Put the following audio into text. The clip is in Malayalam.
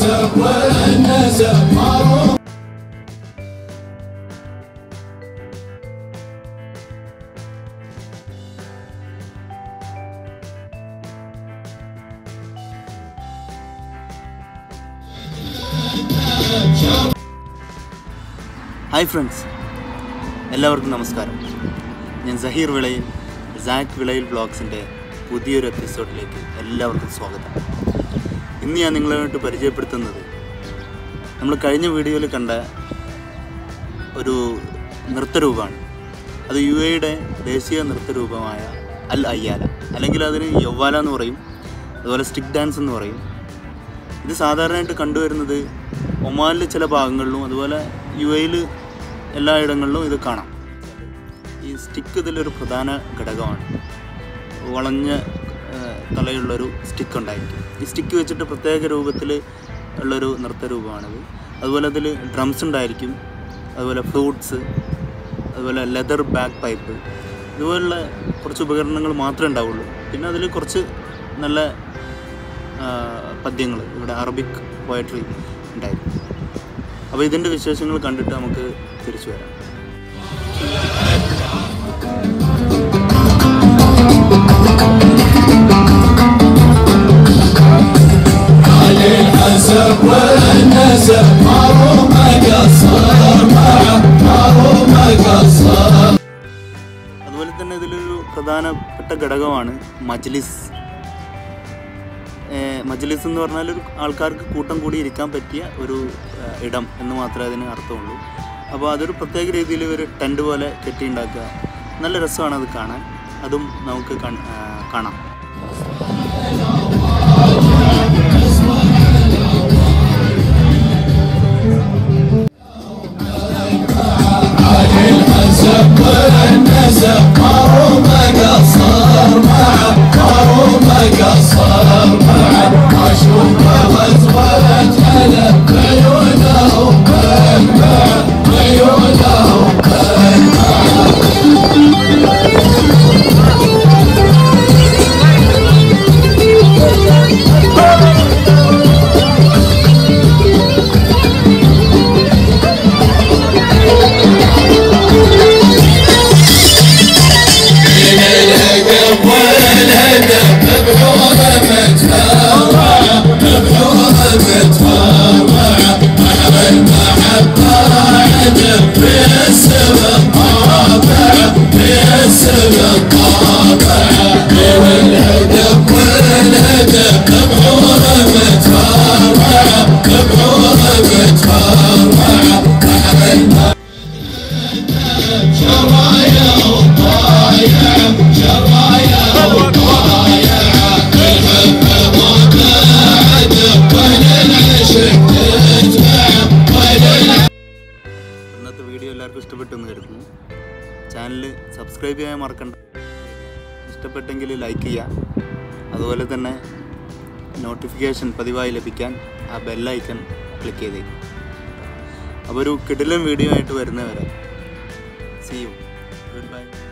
الحسب والنسب معروف ഹായ് ഫ്രണ്ട്സ് എല്ലാവർക്കും നമസ്കാരം ഞാൻ സഹീർ വിളയിൽ സാക്ക് വിളയിൽ ബ്ലോഗ്സിൻ്റെ പുതിയൊരു എപ്പിസോഡിലേക്ക് എല്ലാവർക്കും സ്വാഗതം ഇന്ന് ഞാൻ നിങ്ങളുമായിട്ട് പരിചയപ്പെടുത്തുന്നത് നമ്മൾ കഴിഞ്ഞ വീഡിയോയിൽ കണ്ട ഒരു നൃത്തരൂപമാണ് അത് യു എയുടെ ദേശീയ നൃത്തരൂപമായ അൽ അയ്യാല അല്ലെങ്കിൽ അതിന് യവ്വാല എന്ന് പറയും അതുപോലെ സ്റ്റിക്ക് ഡാൻസ് എന്ന് പറയും ഇത് സാധാരണയായിട്ട് കണ്ടുവരുന്നത് ഒമാനിലെ ചില ഭാഗങ്ങളിലും അതുപോലെ യു എയിൽ എല്ലായിടങ്ങളിലും ഇത് കാണാം ഈ സ്റ്റിക്ക് ഇതിലൊരു പ്രധാന ഘടകമാണ് വളഞ്ഞ ആ, തലയുള്ളൊരു സ്റ്റിക്ക് ഉണ്ടായിരിക്കും ഈ സ്റ്റിക്ക് വെച്ചിട്ട് പ്രത്യേക രൂപത്തിൽ ഉള്ളൊരു നൃത്തരൂപമാണിത് അതുപോലെ അതിൽ ഡ്രംസ് ഉണ്ടായിരിക്കും അതുപോലെ ഫ്ലൂട്ട്സ് അതുപോലെ ലെതർ ബാക്ക് പൈപ്പ് ഇതുപോലുള്ള കുറച്ച് ഉപകരണങ്ങൾ മാത്രമേ ഉണ്ടാവുള്ളൂ പിന്നെ അതിൽ കുറച്ച് നല്ല പദ്യങ്ങൾ ഇവിടെ അറബിക് പോയട്രി ഉണ്ടായിരുന്നു അപ്പോൾ ഇതിൻ്റെ വിശേഷങ്ങൾ കണ്ടിട്ട് നമുക്ക് തിരിച്ചു വരാം الحسب والنسب معروف ما قصر معه معروف ما قصر അതുപോലെ തന്നെ ഇതിലൊരു പ്രധാനപ്പെട്ട ഘടകമാണ് മജ്ലിസ് ഏഹ് മജ്ലിസ് എന്ന് പറഞ്ഞാൽ ഒരു ആൾക്കാർക്ക് കൂട്ടം കൂടി ഇരിക്കാൻ പറ്റിയ ഒരു ഏഹ് ഇടം എന്ന് മാത്രമേ അതിന് അർത്ഥമുള്ളൂ അപ്പോൾ അതൊരു പ്രത്യേക രീതിയിൽ ഒരു ടെൻറ്റ് പോലെ കെട്ടിയുണ്ടാക്കുക നല്ല രസമാണ് അത് കാണാൻ അതും നമുക്ക് കൺ- ഏഹ് കാണാം الحسب والنسب معروف ما قصر معه معروف ما قصر معه اشوف وزولت هلا بعيونه بعيونه بعيونه الهدف والهدف بحوره متفرعه بحوره متفرعه بحر المحبه عجب في السبب طابعه في السبب طابعه والهدف والهدف بحوره متفرعه بحوره متفرعه بحر المحبه شرايا وطايع شرايا وطايع الحب وبعد وللعشق تجمع وللعشق ഇന്നത്തെ വീഡിയോ എല്ലാവർക്കും ഇഷ്ടപ്പെട്ടു എന്ന് കരുതുന്നു ചാനൽ സബ്സ്ക്രൈബ് ചെയ്യാൻ മറക്കണ്ട ഇഷ്ടപ്പെട്ടെങ്കിൽ ലൈക്ക് ചെയ്യുക അതുപോലെ തന്നെ നോട്ടിഫിക്കേഷൻ പതിവായി ലഭിക്കാൻ ആ ബെല്ലൈക്കൺ ക്ലിക്ക് ചെയ്തേക്കും അപ്പോൾ ഒരു കിടിലൻ വീഡിയോ ആയിട്ട് വരുന്നവരെ സി യു ഗുഡ് ബൈ